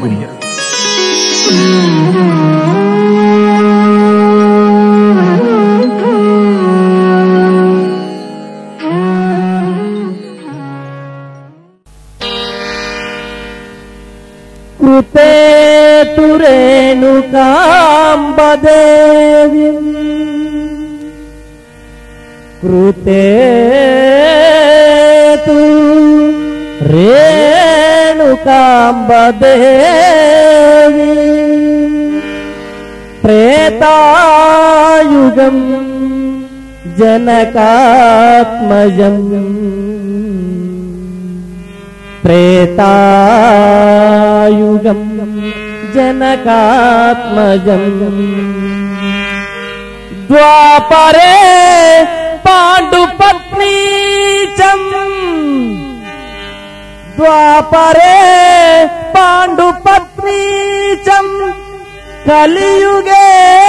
మరుగుని కృతే తురేణుకాంబదేవి కృతే తు రేణుకాంబదేవి త్రేతాయుగం జనకాత్మజం త్రేతాయుగం జనకాత్మజం ద్వాపరే పాండుపత్నీచం ద్వాపరే పాండుపత్నీచం కలియుగే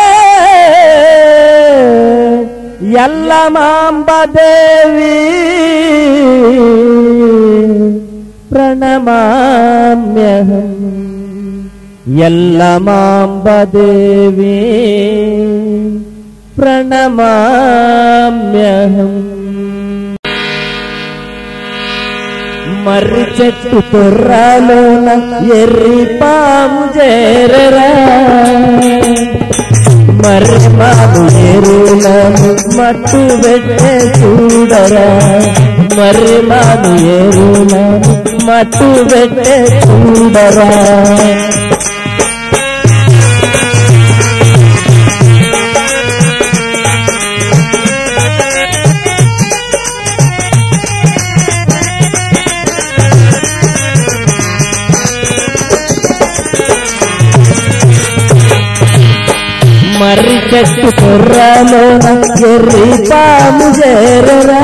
ఎల్లమాంబదేవి ప్రణమామ్యహం ఎల్లమాంబదేవి ప్రణమామ్యహం మర్రి చెట్టు తొర్రాలోన ఎర్రి పాము చేరరా మర్రి మాము ఎరులను మట్టు పెట్టే చూడరా మర్రి మాము ఎరులను మట్టు పెట్టే చూడరా మర్రి చెట్టు కుర్రలోన ఎర్రి పాము చేరరా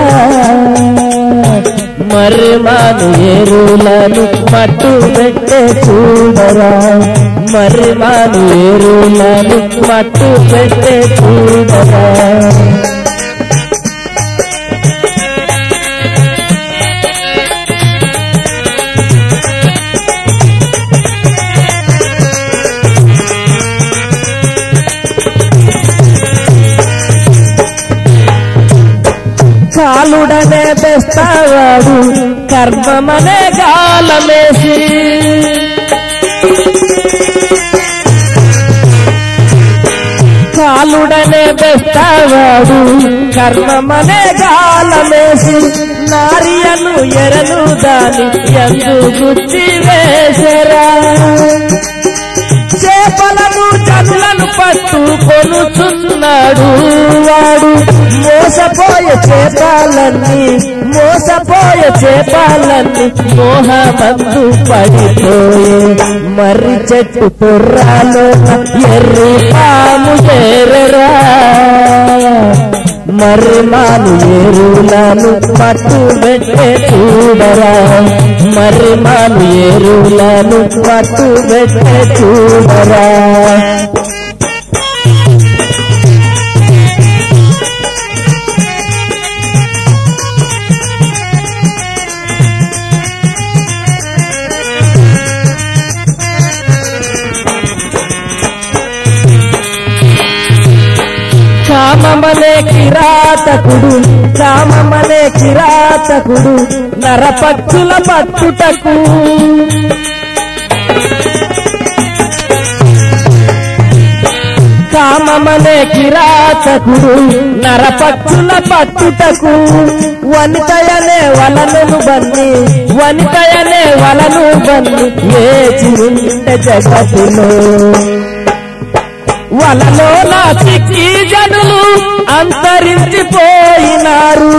మర్రి మాను ఎరులను మట్టు పెట్టే చూడరా మర్రి మాను ఎరులను మట్టు పెట్టే చూడరా కాలుడనే తెస్తావాడు కర్మమనే గాలమేసి కాలుడనే తెస్తావాడు కర్మమనే గాలమేసి నారియను ఎరను దాని ఎందు గుచ్చి వేసరా చేపలను జనులను పట్టు కొనుచున్నాడు వాడు మోసపోయే చేపాలన్నీ మోసపోయే చేపాలన్నీ మోహమందు పడిపోయే మర్రి చెట్టు తొర్రాలో ఎర్రి పాము చేరరా మర్రి మాను ఎరులను పట్టు పెట్టే చూడరా మర్రి మాను ఎరులను పట్టు పెట్టే చూడరా కామమనే కిరాతకుడు కామమనే కిరాతకుడు నరపక్షుల పట్టుటకు కామమనే కిరాతకుడు నరపక్షుల పట్టుటకు వనితయనే వలనును బన్ని వనితయనే వలను బన్ని ఏచి ఉంటే జగతిలో వలలో నా చిక్కి జనులు అంతరించిపోయినారు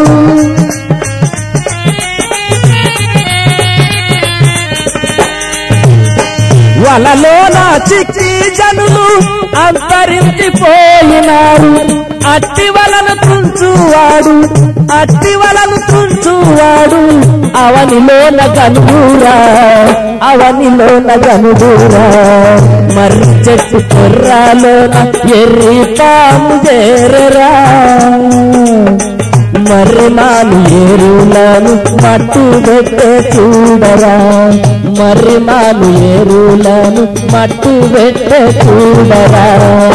వలలో నా చిక్కి జనులు అంతరించిపోయినారు అట్టి వలను తుంచువాడు అట్టి వలను తుంచువాడు అవనిలోన గనుగురా అవనిలోన గనుగురా మర్రి చెట్టు కొర్రాలోన ఎర్రి పాము చేరరా మర్రి మాను ఏరులను మట్టు పెట్టే చూడరా మర్రి మాను ఏరులను మట్టు పెట్టే చూడరా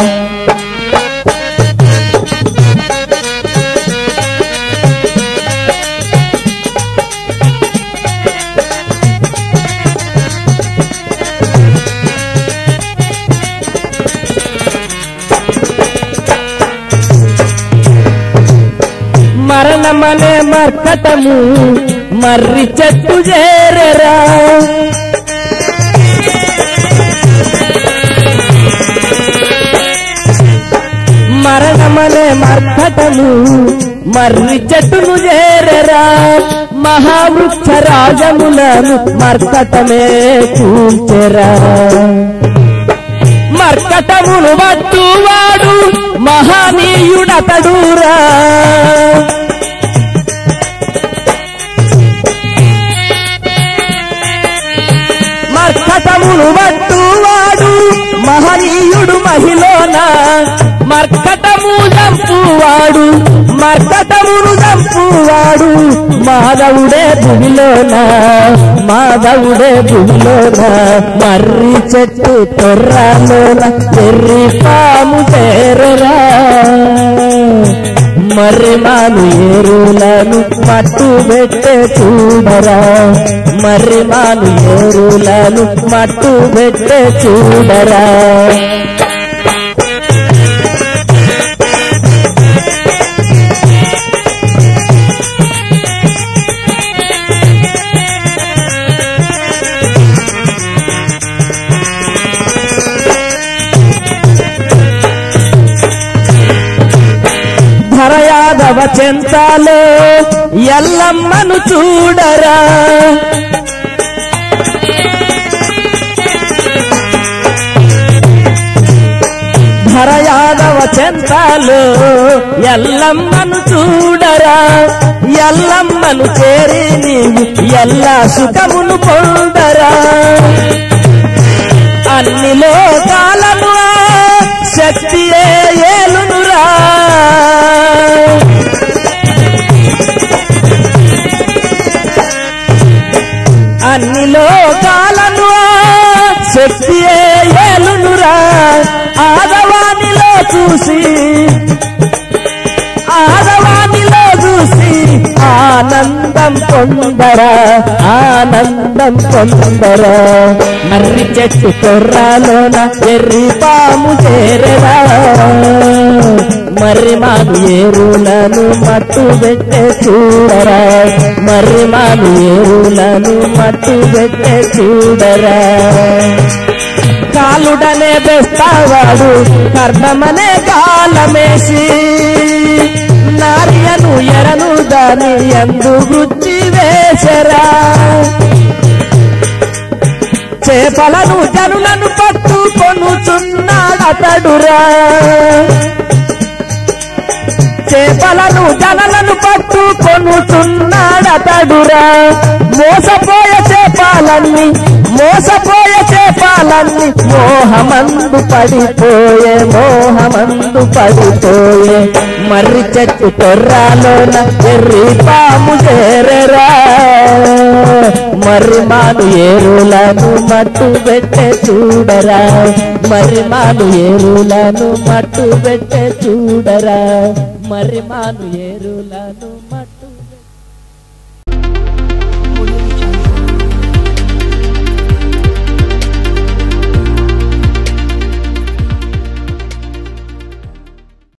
మరణమనే మర్కటము మర్రి చెట్టు చేరరా మరణమనే మర్కటము మర్రి చెట్టును చేరరా మహావృక్ష రాజములను మర్కటమే కూల్చెరా మర్కటమును వట్టువాడు మహనీయుడతడురా మర్కటమును వట్టువాడు మహనీయుడు మహిళన మర్కటము చంపువాడు మర్కటమును చంపువాడు మాధవుడే భూమిలోన మాధవుడే భూమిలోన మర్రి చెట్టు తొర్రాలోన ఎర్రి పాము చేరరా మర్రి మాను ఏరులను మట్టు పెట్టే చూడరా మర్రి మాను ఏరులను మట్టు పెట్టే చూడరా ధరయాదవ చెంతాలో ఎల్లమ్మను చూడరా ధరయాదవ చెంతాలో ఎల్లమ్మను చూడరా ఎల్లమ్మను చేరి నీవు ఎల్లా సుఖమును పొందరా అన్ని లోకాలను ఆ శక్తియే ఏలునురా అన్ని లోకాలను ఆ శక్తియే ఏలునురా ఆదవానిలో చూసి ఆదవానిలో చూసి ఆనందం పొందరా ఆనందం పొందరా మర్రి చెట్టు కొర్రాలోన ఎర్రి పాము చేరరా మర్రి మాను ఏరులను మట్టు పెట్టే చూడరా మర్రి మాను ఏరులను మట్టు పెట్టే చూడరా కాలుడనే బెస్తావాడు కర్ణమనే కాలమేసి నార్యను ఎరను దాని ఎందు గుచ్చి వేసరా చేపలను జనులను పట్టుకొనుచున్నాడతడురా చేపలను జనలను పట్టుకొనుచున్నాడతడురా మోసపోయే చేపాలన్నీ మోసపోయే చేపాలన్నీ మోహమందు పడిపోయే మోహమందు పడిపోయే మర్రి చెట్టు కొర్రాలోన ఎర్రి పాము చేరరా మర్రి మాను ఏరులను మట్టు పెట్టే చూడరా మర్రి మాను ఏరులను మట్టు పెట్టే చూడరా మర్రి మాను ఏరులను మట్టు